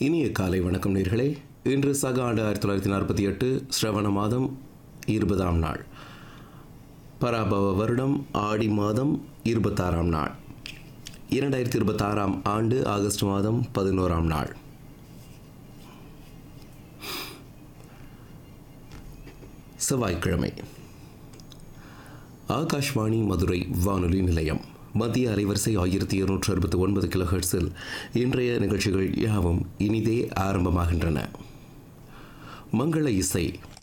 இனிய காலை வணக்கம் நேர்களே இன்று சக ஆண்டு ஆயிரத்தி தொள்ளாயிரத்தி நாற்பத்தி எட்டு ஸ்ரவண மாதம் இருபதாம் நாள் பராபவ வருடம் ஆடி மாதம் இருபத்தாறாம் நாள் இரண்டாயிரத்தி இருபத்தாறாம் ஆண்டு ஆகஸ்ட் மாதம் பதினோராம் நாள் செவ்வாய்க்கிழமை ஆகாஷ்வாணி மதுரை வானொலி நிலையம் மத்திய அலைவரிசை ஆயிரத்தி இருநூற்று அறுபத்தி ஒன்பது கிலோஹெர்ட்ஸில் இன்றைய நிகழ்ச்சிகள் யாவும் இனிதே ஆரம்பமாகின்றன மங்கள இசை